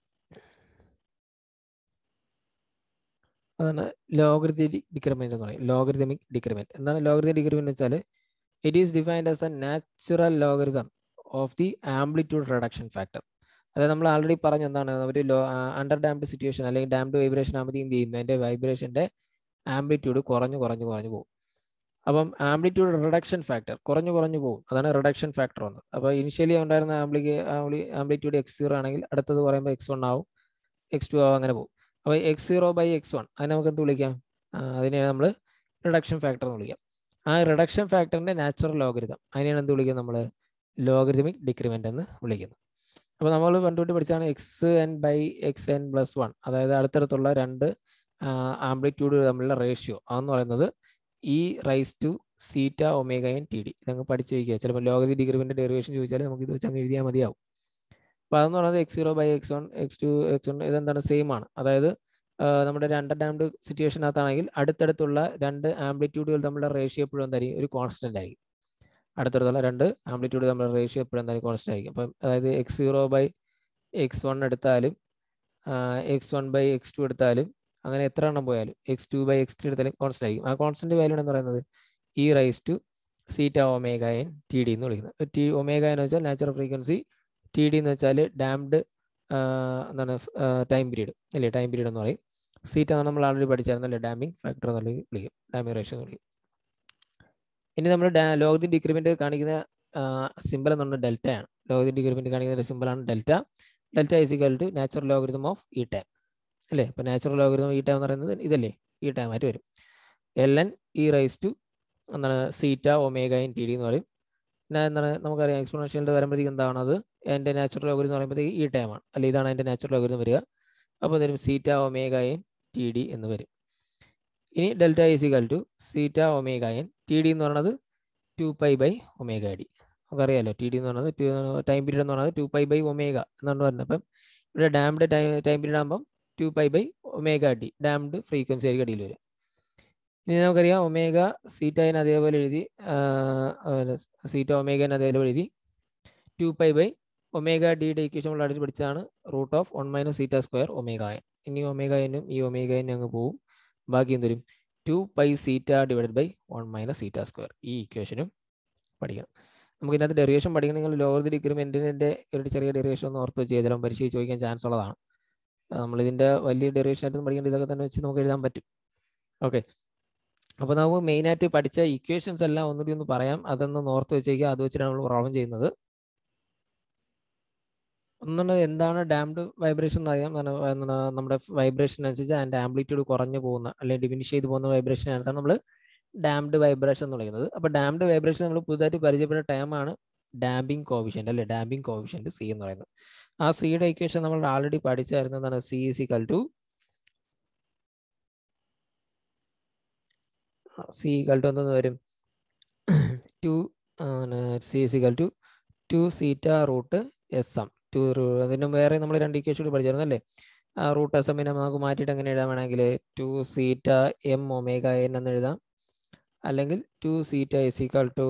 അതാണ് ലോഗറിതമിക് ഡിക്രിമെന്റ് എന്ന് പറയും ലോഗറിതമിക് ഡിക്രിമെന്റ് എന്താണ് ലോഗറിതമിക് ഡിക്രിമെന്റ് വെച്ചാൽ it is defined as a natural logarithm of the amplitude reduction factor അതായത് നമ്മൾ ആൾറെഡി പറഞ്ഞു എന്താണ് ഒരു ലോ അണ്ടർ ഡാംഡ് സിറ്റുവേഷൻ അല്ലെങ്കിൽ ഡാംഡ് വൈബ്രേഷൻ ആകുമ്പോൾ എന്ത് ചെയ്യുന്നു അതിൻ്റെ വൈബ്രേഷൻ്റെ ആംപ്ലിറ്റ്യൂഡ് കുറഞ്ഞു കുറഞ്ഞു കുറഞ്ഞു പോകും അപ്പം ആംപ്ലിറ്റ്യൂഡ് റിഡക്ഷൻ ഫാക്ടർ കുറഞ്ഞു കുറഞ്ഞു പോകും അതാണ് റിഡക്ഷൻ ഫാക്ടർ വന്നത് അപ്പോൾ ഇനിഷ്യലി ഉണ്ടായിരുന്ന ആംപ്ലിക്ക് ആംപ്ലിറ്റ്യൂഡ് എക്സ് സീറോ ആണെങ്കിൽ അടുത്തത് പറയുമ്പോൾ എക്സ് വൺ ആവും എക്സ് ടു ആവും അങ്ങനെ പോകും അപ്പോൾ x zero by x one അതിനെ നമുക്ക് എന്ത് വിളിക്കാം അതിനെ നമ്മൾ റിഡക്ഷൻ ഫാക്ടർ എന്ന് വിളിക്കാം ആ റിഡക്ഷൻ ഫാക്ടറിൻ്റെ നാച്ചുറൽ ലോഗരിതം അതിനെയാണ് എന്ത് വിളിക്കുക നമ്മൾ ലോഗരിതമിക് ഡിക്രിമെൻ്റ് എന്ന് വിളിക്കുന്നത് അപ്പോൾ നമ്മൾ കണ്ടുപിടി പഠിച്ചാണ് x n by x n plus one അതായത് അടുത്തടുത്തുള്ള രണ്ട് ആംപ്ലിറ്റ്യൂഡ് തമ്മിലുള്ള റേഷ്യോ അതെന്ന് പറയുന്നത് e raise to zeta omega n t d ഇതങ്ങ് പഠിച്ച് വയ്ക്കുക ചിലപ്പോൾ ലോകതി ഡിഗ്രിവിൻ്റെ ഡെറിവേഷൻ ചോദിച്ചാൽ നമുക്ക് ഇത് വെച്ച് അങ്ങ് എഴുതിയാൽ മതിയാവും അപ്പോൾ അതെന്ന് പറയുന്നത് x zero by x one x two x one ഇതെന്താണ് സെയിം ആണ് അതായത് നമ്മുടെ രണ്ട് ഡാംഡ് സിറ്റുവേഷനകത്താണെങ്കിൽ അടുത്തടുത്തുള്ള രണ്ട് ആംപ്ലിറ്റ്യൂഡുകൾ തമ്മിലുള്ള റേഷ്യോ എപ്പോഴും എന്തായിരിക്കും ഒരു കോൺസ്റ്റന്റ് ആയിരിക്കും അടുത്തടുത്തുള്ള രണ്ട് ആംപ്ലിറ്റ്യൂഡ് തമ്മിലുള്ള റേഷ്യോ എപ്പോഴും എന്തായാലും കോൺസ്റ്റന്റ് ആയിരിക്കും അപ്പം അതായത് x zero by x one എടുത്താലും x one by x two എടുത്താലും അങ്ങനെ എത്ര എണ്ണം പോയാലും x two by x three എടുത്താലും കോൺസ്റ്റന്റ് ആയിരിക്കും ആ കോൺസ്റ്റന്റ് വാല്യൂ എന്ന് പറയുന്നത് e raise to zeta omega n t d എന്ന് വിളിക്കുന്നത് ടി ഒമേഗ എന്ന് വെച്ചാൽ നാച്ചുറൽ ഫ്രീക്വൻസി ടി ഡി എന്ന് വെച്ചാൽ ഡാംഡ് എന്താണ് ടൈം പീരീഡ് അല്ലേ ടൈം പീരീഡ് എന്ന് പറയും സീറ്റ നമ്മൾ ആൾറെഡി പഠിച്ചായിരുന്നു അല്ലേ ഡാമിംഗ് ഫാക്ടർ എന്നുള്ളത് വിളിക്കും ഡാമിംഗ് റേഷ്യോ എന്ന് വിളിക്കും ഇനി നമ്മൾ ലോകത്തി ഡിക്രിമെന്റ് കാണിക്കുന്ന സിമ്പിൾ എന്ന് പറഞ്ഞാൽ ഡെൽറ്റ ആണ് ലോകത്തി ഡിക്രിമെന്റ് കാണിക്കുന്ന സിമ്പിളാണ് delta delta is equal to natural logarithm of ഈ ടൈം അല്ലേ ഇപ്പം നാച്ചുറൽ ലോഗരിതം ഈ ടൈം എന്ന് പറയുന്നത് ഇതല്ലേ ഈ ടൈം ആയിട്ട് വരും l n e raise to എന്താണ് zeta omega n t d എന്ന് പറയും പിന്നെ എന്താണ് നമുക്കറിയാം എക്സ്പോണൻഷ്യലിൻ്റെ വരുമ്പോഴത്തേക്ക് എന്താണ് അത് എൻ്റെ നാച്ചുറൽ ലോഗരിതം എന്ന് പറയുമ്പോഴത്തേക്ക് ഈ ടൈമാണ് അല്ലെ ഇതാണ് എൻ്റെ നാച്ചുറൽ ലോഗരിതം വരിക അപ്പോൾ തരും zeta omega n t d എന്ന് വരും ഇനി delta is equal to zeta omega n t d എന്ന് പറയുന്നത് two pi by omega d നമുക്കറിയാലോ ടി ഡി എന്ന് പറയുന്നത് ടൈം പീരീഡ് എന്ന് പറയുന്നത് ടു പൈ ബൈ ഒമേഗ എന്നാണ് പറയുന്നത് അപ്പം ഇവിടെ ഡാംഡ് ടൈം ടൈം പീരീഡ് ആകുമ്പം two pi by omega d damped frequency ആയിരിക്കും അടിയിൽ വരും ഇനി നമുക്കറിയാം ഒമേഗ സീറ്റൈന് അതേപോലെ എഴുതി സീറ്റ ഒമേഗന് അതേപോലെ എഴുതി ടു പൈ ബൈ ഒമേഗ ഡിയുടെ ഇക്വേഷൻ നമ്മൾ അടുത്ത് പഠിച്ചതാണ് root of one minus zeta square omega n ഇനി ഒമേഗ എന്നും ഈ ഒമേഗ എൻ അങ്ങ് പോവും ബാക്കി എന്തരും two pi zeta divided by one minus zeta square ഈ ഇക്വേഷനും പഠിക്കണം നമുക്ക് ഇതിനകത്ത് ഡെറിവേഷൻ പഠിക്കണമെങ്കിൽ ലോവർ ദി ഡിഗ്രിമെൻറ്റിൻ്റെ ഒരു ചെറിയ ഡെറിവേഷൻ ഒന്ന് ഓർത്ത് വെച്ച് ചിലപ്പോൾ പരീക്ഷ ചോദിക്കാൻ ചാൻസ് ഉള്ളതാണ് നമ്മളിതിൻ്റെ വലിയ ഡെറിവേഷൻ ആയിട്ട് പഠിക്കേണ്ട ഇതൊക്കെ തന്നെ വെച്ച് നമുക്ക് എഴുതാൻ പറ്റും ഓക്കെ അപ്പോൾ നമുക്ക് മെയിനായിട്ട് പഠിച്ച ഇക്വേഷൻസ് എല്ലാം ഒന്നുകൂടി ഒന്ന് പറയാം അതൊന്ന് ഓർത്ത് വെച്ചേക്കുക അത് വെച്ചിട്ടാണ് നമ്മൾ പ്രോബ്ലം ചെയ്യുന്നത് ഒന്നുകൊണ്ട് എന്താണ് ഡാംഡ് വൈബ്രേഷൻ എന്ന് അറിയാം നമ്മുടെ വൈബ്രേഷൻ അനുസരിച്ച് അതിൻ്റെ ആംപ്ലിറ്റ്യൂഡ് കുറഞ്ഞു പോകുന്ന അല്ലെങ്കിൽ ഡിമിനിഷ് ചെയ്ത് പോകുന്ന വൈബ്രേഷൻ അനുസരിച്ച് നമ്മൾ ഡാംഡ് വൈബ്രേഷൻ എന്ന് പറയുന്നത് അപ്പോൾ ഡാംഡ് വൈബ്രേഷൻ നമ്മൾ പുതുതായിട്ട് പരിചയപ്പെട്ട ടൈമാണ് ഡാമ്പിംഗ് കോവിഷ്യൻ്റ് അല്ലെ ഡാമ്പിംഗ് കോവിഷ്യൻ്റ് സി എന്ന് പറയുന്നത് ആ സിയുടെ ഇക്വേഷൻ നമ്മൾ ആൾറെഡി പഠിച്ചായിരുന്നതാണ് c is equal to c equal to എന്തെന്ന് വരും two c is equal to two zeta root S m two അതിന് വേറെ നമ്മൾ രണ്ട് ഇക്വേഷൻ പഠിച്ചായിരുന്നു അല്ലേ ആ റൂട്ട് എസ് എമ്മിനെ നമുക്ക് മാറ്റിയിട്ട് എങ്ങനെ എഴുതാൻ വേണമെങ്കിൽ two zeta m omega n എന്ന് എഴുതാം അല്ലെങ്കിൽ two zeta s equal to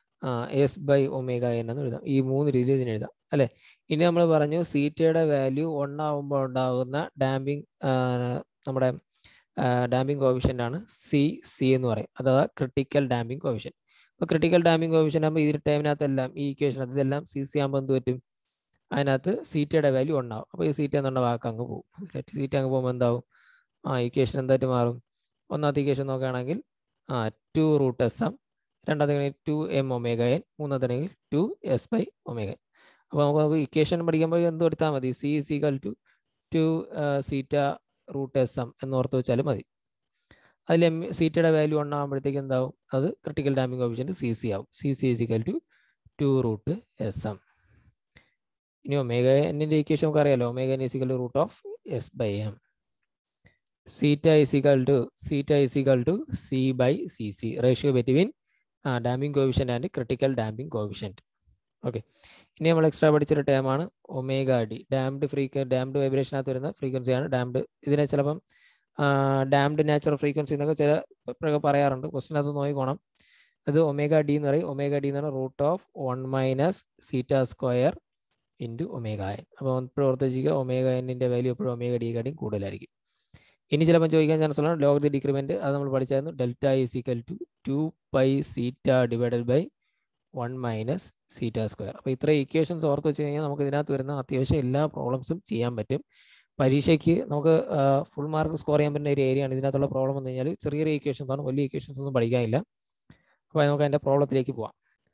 S by omega n എന്ന് എഴുതാം ഈ മൂന്ന് രീതിയിൽ ഇതിന് എഴുതാം അല്ലേ ഇനി നമ്മൾ പറഞ്ഞു സീറ്റയുടെ വാല്യൂ ഒന്നാവുമ്പോൾ ഉണ്ടാകുന്ന ഡാമ്പിങ് നമ്മുടെ ഡാമ്പിംഗ് കോവിഷ്യൻ്റ് ആണ് സി സി എന്ന് പറയും അഥവാ ക്രിട്ടിക്കൽ ഡാമ്പിംഗ് കോവിഷ്യൻ അപ്പോൾ ക്രിട്ടിക്കൽ ഡാമ്പിംഗ് കോവിഷ്യൻ ആകുമ്പോൾ ഈ ടൈമിനകത്തെല്ലാം ഈ ഇക്വേഷൻ ഇതെല്ലാം സി സി ആകുമ്പോൾ എന്ത് പറ്റും അതിനകത്ത് സീറ്റയുടെ വാല്യൂ ഉണ്ടാവും അപ്പോൾ ഈ സീറ്റ എന്നുള്ള വാക്ക് അങ്ങ് പോകും സീറ്റ് അങ്ങ് പോകുമ്പോൾ എന്താവും ആ ഇക്വേഷൻ എന്തായിട്ട് മാറും ഒന്നാമത്തെ ഇക്വേഷൻ നോക്കുകയാണെങ്കിൽ ആ ടു റൂട്ട് എസ് എം രണ്ടാമത്തെ ടു എം ഒമേഗ എൻ മൂന്നാമത്തെ two S by omega N അപ്പോൾ നമുക്ക് നമുക്ക് ഇക്വേഷൻ പഠിക്കുമ്പോൾ എന്ത് എടുത്താൽ മതി c is equal to two zeta root S M എന്ന് ഓർത്ത് വെച്ചാലും മതി അതിൽ എം സീറ്റയുടെ വാല്യൂ ഉണ്ടാകുമ്പോഴത്തേക്ക് എന്താവും അത് ക്രിട്ടിക്കൽ ഡാമിംഗ് ഓപ്ഷൻ്റെ സി സി ആവും c c is equal to two root S M ഇനി ഒമേഗ എന്നിൻ്റെ ഇക്വേഷൻ നമുക്ക് അറിയാലോ omega n is equal root of S by m zeta is equal to zeta is equal to C by C c ratio between damping coefficient and critical damping coefficient okay ഇനി നമ്മൾ extra പഠിച്ചൊരു ടേമാണ് omega d damped frequency damped വൈബ്രേഷനകത്ത് വരുന്ന ഫ്രീക്വൻസിയാണ് damned ഇതിനെ ചിലപ്പം damned natural frequency എന്നൊക്കെ ചില പറയാറുണ്ട് ക്വസ്റ്റിനകത്ത് നോക്കിക്കോണം അത് ഒമേഗ ഡി എന്ന് പറയും ഒമേഗ ഡി എന്ന് പറഞ്ഞാൽ root of one minus zeta square into omega N അപ്പോൾ എപ്പോഴും ഓർത്ത് വെച്ചിരിക്കുക ഒമേഗ എന്നിൻ്റെ വാല്യൂ എപ്പോഴും ഒമേഗ ഡിയെക്കാട്ടിയും കൂടുതലായിരിക്കും ഇനി ചിലപ്പോൾ ചോദിക്കാൻ ചാൻസ് ഉള്ള ലോഗ് ദി ഡിക്രിമെൻറ്റ് അത് നമ്മൾ പഠിച്ചായിരുന്നു delta is equal to two pi zeta divided by one minus zeta square അപ്പോൾ ഇത്ര ഇക്വേഷൻസ് ഓർത്ത് വെച്ച് കഴിഞ്ഞാൽ നമുക്ക് ഇതിനകത്ത് വരുന്ന അത്യാവശ്യം എല്ലാ പ്രോബ്ലംസും ചെയ്യാൻ പറ്റും പരീക്ഷയ്ക്ക് നമുക്ക് ഫുൾ മാർക്ക് സ്കോർ ചെയ്യാൻ പറ്റുന്ന ഒരു ഏരിയയാണ് ഇതിനകത്തുള്ള പ്രോബ്ലം എന്ന് കഴിഞ്ഞാൽ ചെറിയ ചെറിയ ഇക്വേഷൻസ് ആണ് വലിയ ഇക്വേഷൻസ് ഒന്നും പഠിക്കാനില്ല അപ്പോൾ നമുക്ക് അതിൻ്റെ പ്രോബ്ലത്തിലേക്ക് പോവാം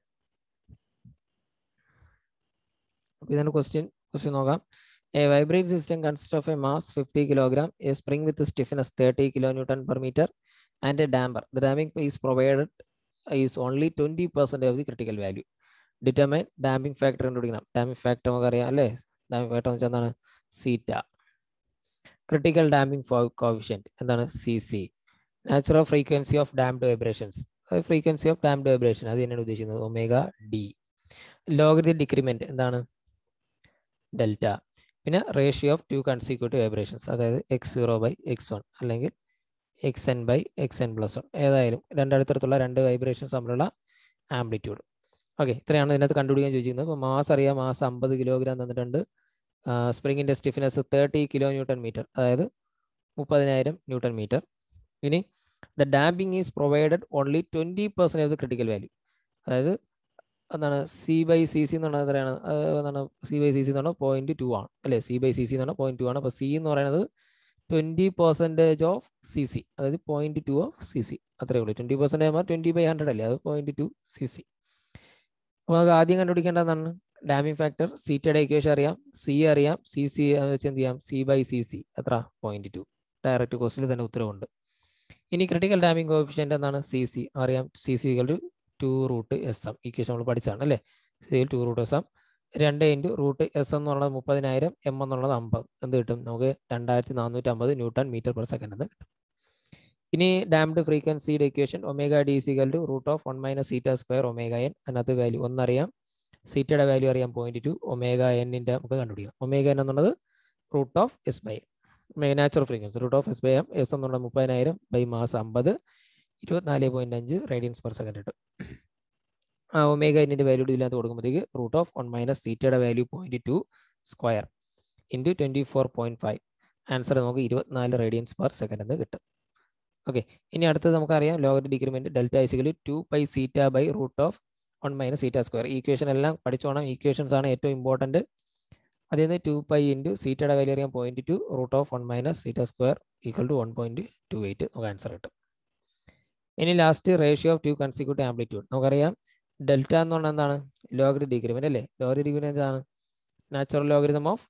അപ്പോൾ ഇതിൻ്റെ ക്വസ്റ്റ്യൻ ക്വസ്റ്റ്യൻ നോക്കാം a vibrate system consist of a mass fifty kilogram a spring with stiffness thirty kilo newton per metre and a damper the damping is provided is only twenty percent of the critical value determine damping factor കണ്ടുപിടിക്കണം damping factor നമുക്കറിയാം അല്ലേ damping factor എന്ന് വെച്ചാൽ എന്താണ് സീറ്റ critical damping coefficient എന്താണ് c c natural frequency of damped vibrations frequency of damped vibration അത് തന്നെയാണ് ഉദ്ദേശിക്കുന്നത് ഒമേഗ ഡി ലോഗരിതി ഡിക്രിമെൻറ്റ് എന്താണ് ഡെൽറ്റ പിന്നെ ratio of two consecutive vibrations അതായത് x zero by x one അല്ലെങ്കിൽ x n by x n plus one ഏതായാലും രണ്ടടുത്തടുത്തുള്ള രണ്ട് വൈബ്രേഷൻസ് തമ്മിലുള്ള ആംപ്ലിറ്റ്യൂഡ് ഓക്കെ ഇത്രയാണ് ഇതിനകത്ത് കണ്ടുപിടിക്കാൻ ചോദിച്ചിരിക്കുന്നത് അപ്പോൾ മാസ് അറിയാം മാസ് അമ്പത് കിലോഗ്രാം തന്നിട്ടുണ്ട് സ്പ്രിങ്ങിൻ്റെ stiffness thirty kilo newton metre അതായത് മുപ്പതിനായിരം ന്യൂട്ടൺ മീറ്റർ ഇനി the damping is provided only twenty percent of the critical value അതായത് എന്താണ് സി ബൈ സി സി എന്ന് പറഞ്ഞാൽ എത്രയാണ് അത് എന്താണ് സി ബൈ സി സി എന്ന് പറഞ്ഞാൽ പോയിന്റ് ടു ആണ് അല്ലേ സി ബൈ സി സി എന്ന് പറഞ്ഞാൽ പോയിന്റ് ടു ആണ് അപ്പോൾ സി എന്ന് പറയുന്നത് twenty percentage of c C അതായത് point two of c c അത്രേ ഉള്ളൂ ട്വൻറ്റി പെർസെൻറ്റേജ് ആകുമ്പോൾ ട്വൻറ്റി ബൈ ഹൺഡ്രഡ് അല്ലേ അത് പോയിന്റ് ടു സി സി അപ്പോൾ നമുക്ക് ആദ്യം കണ്ടുപിടിക്കേണ്ടതാണ് ഡാമിംഗ് ഫാക്ടർ സീറ്റയുടെ ഇക്വേഷൻ അറിയാം സി അറിയാം സി സി വെച്ച് എന്ത് ചെയ്യാം സി ബൈ സി സി എത്ര പോയിന്റ് ടു ഡയറക്റ്റ് കോസ്റ്റിൽ തന്നെ ഉത്തരവുണ്ട് ഇനി ക്രിട്ടിക്കൽ ഡാമിംഗ് കോഫിഷ്യൻ്റ് എന്താണ് സി സി അറിയാം c c two root S M equation നമ്മൾ പഠിച്ചതാണ് അല്ലേ c two root S m രണ്ട് ഇൻറ്റു റൂട്ട് എസ് എന്നുള്ളത് മുപ്പതിനായിരം എം എന്നുള്ളത് അമ്പത് എന്ത് കിട്ടും നമുക്ക് രണ്ടായിരത്തി നാനൂറ്റി അമ്പത് ന്യൂട്ടൺ മീറ്റർ പെർ സെക്കൻഡ് എന്ന് കിട്ടും ഇനി ഡാംഡ് ഫ്രീക്വൻസിയുടെ equation omega d is equal to root of one minus zeta square omega n അതിനകത്ത് വാല്യൂ ഒന്നറിയാം സീറ്റയുടെ വാല്യൂ അറിയാം പോയിന്റ് ടു ഒമേഗ എന്നിൻ്റെ നമുക്ക് കണ്ടുപിടിക്കണം ഒമേഗ എൻ എന്നുള്ളത് root of S by m natural frequency root of S by m s എന്നുള്ള മുപ്പതിനായിരം ബൈ മാസ് അമ്പത് ഇരുപത്തിനാല് പോയിന്റ് അഞ്ച് റേഡിയൻസ് പെർ സെക്കൻഡ് കിട്ടും ആ ഒമേഗ എന്നിൻ്റെ വാല്യൂ ഇതിനകത്ത് കൊടുക്കുമ്പോഴത്തേക്ക് റൂട്ട് ഓഫ് വൺ മൈനസ് സീറ്റയുടെ value point two square into twenty four point five answer നമുക്ക് ഇരുപത്തിനാല് റേഡിയൻസ് പെർ സെക്കൻഡ് എന്ന് കിട്ടും ഓക്കെ ഇനി അടുത്തത് നമുക്കറിയാം logarithmic decrement delta is equal to pi zeta by root of one minus zeta square equation എല്ലാം പഠിച്ചോണം ഈക്വേഷൻസ് ആണ് ഏറ്റവും ഇമ്പോർട്ടൻറ്റ് അതിൽ നിന്ന് ടു പൈ ഇൻറ്റു സീറ്റയുടെ വാല്യൂ അറിയാം point two root of one minus zeta square equal to one point two eight നമുക്ക് answer കിട്ടും ഇനി last ratio of two consecutive amplitude നമുക്കറിയാം ഡെൽറ്റ എന്ന് പറഞ്ഞാൽ എന്താണ് ലോഗരി ഡിഗ്രിമെന്റ് അല്ലേ ലോഗരി ഡിഗ്രിമെന്റ് എന്താണ് natural logarithm of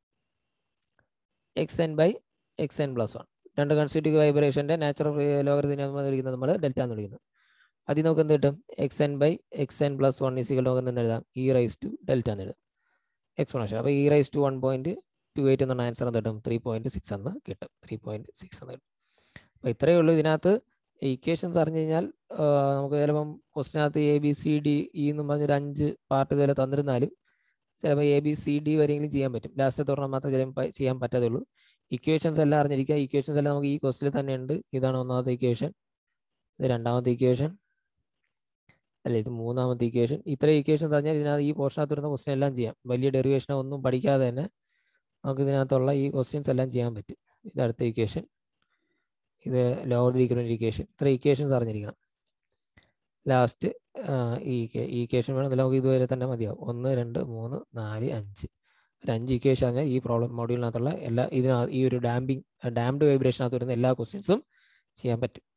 x n by x n plus one രണ്ട് കൺസ്റ്റിറ്റ്യൂട്ടീവ് വൈബ്രേഷൻ്റെ നാച്ചുറൽ ലോഗരിതിനെ നമ്മൾ വിളിക്കുന്നത് നമ്മൾ ഡെൽറ്റ എന്ന് വിളിക്കുന്നത് അതിൽ നമുക്ക് എന്ത് കിട്ടും x n by x n plus one is equal നമുക്ക് എന്ത് എഴുതാം ഇ റൈസ് ടു ഡെൽറ്റ എന്ന് എഴുതാം എക്സ്പ്ലനേഷൻ അപ്പോൾ e raise to one point two eight എന്ന ആൻസർ എന്ത് കിട്ടും ത്രീ പോയിന്റ് സിക്സ് എന്ന് കിട്ടും ത്രീ പോയിന്റ് സിക്സ് എന്ന് കിട്ടും അപ്പോൾ ഇത്രയേ ഉള്ളൂ ഇതിനകത്ത് ഇക്വേഷൻസ് അറിഞ്ഞു കഴിഞ്ഞാൽ നമുക്ക് ചിലപ്പം ക്വസ്റ്റിനകത്ത് A B C D E എന്ന് പറഞ്ഞൊരു അഞ്ച് പാർട്ട് ഇതുവരെ തന്നിരുന്നാലും ചിലപ്പോൾ എ ബി സി ഡി വരെയെങ്കിലും ചെയ്യാൻ പറ്റും ലാസ്റ്റ് ഒരെണ്ണം മാത്രമേ ചിലപ്പോൾ ചെയ്യാൻ പറ്റാതുള്ളൂ ഇക്വേഷൻസ് എല്ലാം അറിഞ്ഞിരിക്കുക ഇക്വേഷൻസ് എല്ലാം നമുക്ക് ഈ ക്വസ്റ്റിൽ തന്നെ ഉണ്ട് ഇതാണ് ഒന്നാമത്തെ ഇക്വേഷൻ ഇത് രണ്ടാമത്തെ ഇക്വേഷൻ അല്ല ഇത് മൂന്നാമത്തെ ഇക്വേഷൻ ഇത്ര ഇക്വേഷൻസ് അറിഞ്ഞാൽ ഇതിനകത്ത് ഈ പോർഷനകത്ത് വരുന്ന ക്വസ്റ്റ്യൻ എല്ലാം ചെയ്യാം വലിയ ഡെറിവേഷനോ ഒന്നും പഠിക്കാതെ തന്നെ നമുക്ക് ഇതിനകത്തുള്ള ഈ ക്വസ്റ്റ്യൻസ് എല്ലാം ചെയ്യാൻ പറ്റും ഇത് അടുത്ത ഇക്വേഷൻ ഇത് ലോവർ ഡിഗ്രി ഇക്വേഷൻ ഇത്ര ഇക്വേഷൻസ് അറിഞ്ഞിരിക്കണം ലാസ്റ്റ് ഈ ഈ ഇക്വേഷൻ വേണമെങ്കിൽ നമുക്ക് ഇതുവരെ തന്നെ മതിയാവും ഒന്ന് രണ്ട് മൂന്ന് നാല് അഞ്ച് ഒരു അഞ്ച് ഇക്വേഷൻ അറിഞ്ഞാൽ ഈ പ്രോബ്ലം മോഡ്യൂളിനകത്തുള്ള എല്ലാ ഇതിനകത്ത് ഈ ഒരു ഡാമ്പിങ് ഡാംഡ് വൈബ്രേഷനകത്ത് വരുന്ന എല്ലാ ക്വസ്റ്റ്യൻസും ചെയ്യാൻ പറ്റും